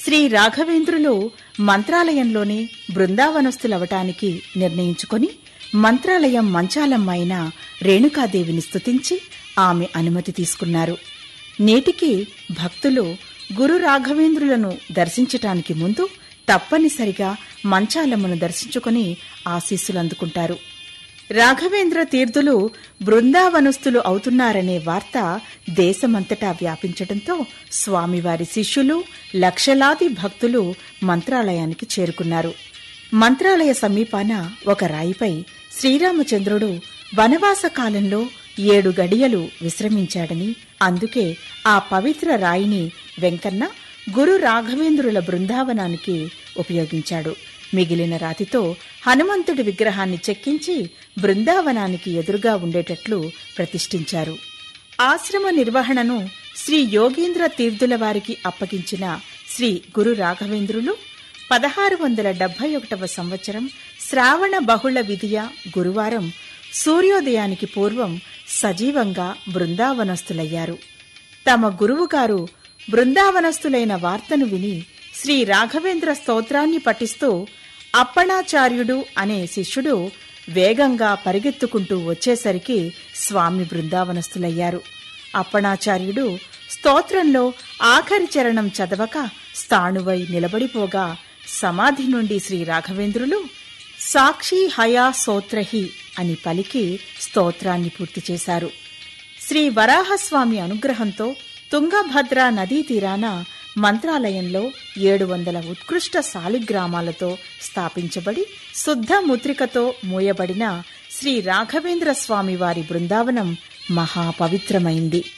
శ్రీ రాఘవేంద్రులు మంత్రాలయంలోనే బృందావనస్తులవటానికి నిర్ణయించుకొని మంత్రాలయం మంచాలమ్మైన రేణుకాదేవిని స్తుతించి ఆమె అనుమతి తీసుకున్నారు నేటికి భక్తులు గురు రాఘవేంద్రులను దర్శించటానికి ముందు తప్పనిసరిగా మంచాలమ్మను దర్శించుకుని ఆశీస్సులు అందుకుంటారు రాఘవేంద్ర తీర్థులు బృందావనస్తులు అవుతున్నారనే వార్త దేశమంతటా వ్యాపించడంతో స్వామివారి శిష్యులు లక్షలాది భక్తులు మంత్రాలయానికి చేరుకున్నారు మంత్రాలయ సమీపాన ఒక రాయిపై శ్రీరామచంద్రుడు వనవాస కాలంలో ఏడు గడియలు విశ్రమించాడని అందుకే ఆ పవిత్ర రాయిని వెంకన్న గురు రాఘవేంద్రుల బృందావనానికి ఉపయోగించాడు మిగిలిన రాతితో హనుమంతుడి విగ్రహాన్ని చెక్కించి బృందావనానికి ఎదురుగా ఉండేటట్లు ప్రతిష్ఠించారు ఆశ్రమ నిర్వహణను శ్రీ యోగేంద్ర తీర్థుల వారికి అప్పగించిన శ్రీ గురు రాఘవేంద్రులు పదహారు వందల డెబ్బై ఒకటవ సంవత్సరం శ్రావణ బహుళ విధియ గురువారం సూర్యోదయానికి పూర్వం సజీవంగా బృందావనస్తులయ్యారు తమ గురువుగారు బృందావనస్తులైన వార్తను విని శ్రీ రాఘవేంద్ర స్తోత్రాన్ని పఠిస్తూ అప్పణాచార్యుడు అనే శిష్యుడు వేగంగా పరిగెత్తుకుంటూ వచ్చేసరికి స్వామి బృందావనస్తులయ్యారు అప్పణాచార్యుడు స్తోత్రంలో ఆఖరి చరణం చదవక స్థాణువై నిలబడిపోగా సమాధి నుండి శ్రీ రాఘవేంద్రులు సాక్షి హయా సోత్రహి అని పలికి స్తోత్రాన్ని పూర్తి చేశారు శ్రీ వరాహస్వామి అనుగ్రహంతో తుంగభద్ర నదీ తీరాన మంత్రాలయంలో ఏడు వందల ఉత్కృష్ట శాలిగ్రామాలతో స్థాపించబడి శుద్ధ ముద్రికతో మూయబడిన శ్రీ రాఘవేంద్ర స్వామి వారి బృందావనం మహాపవిత్రమైంది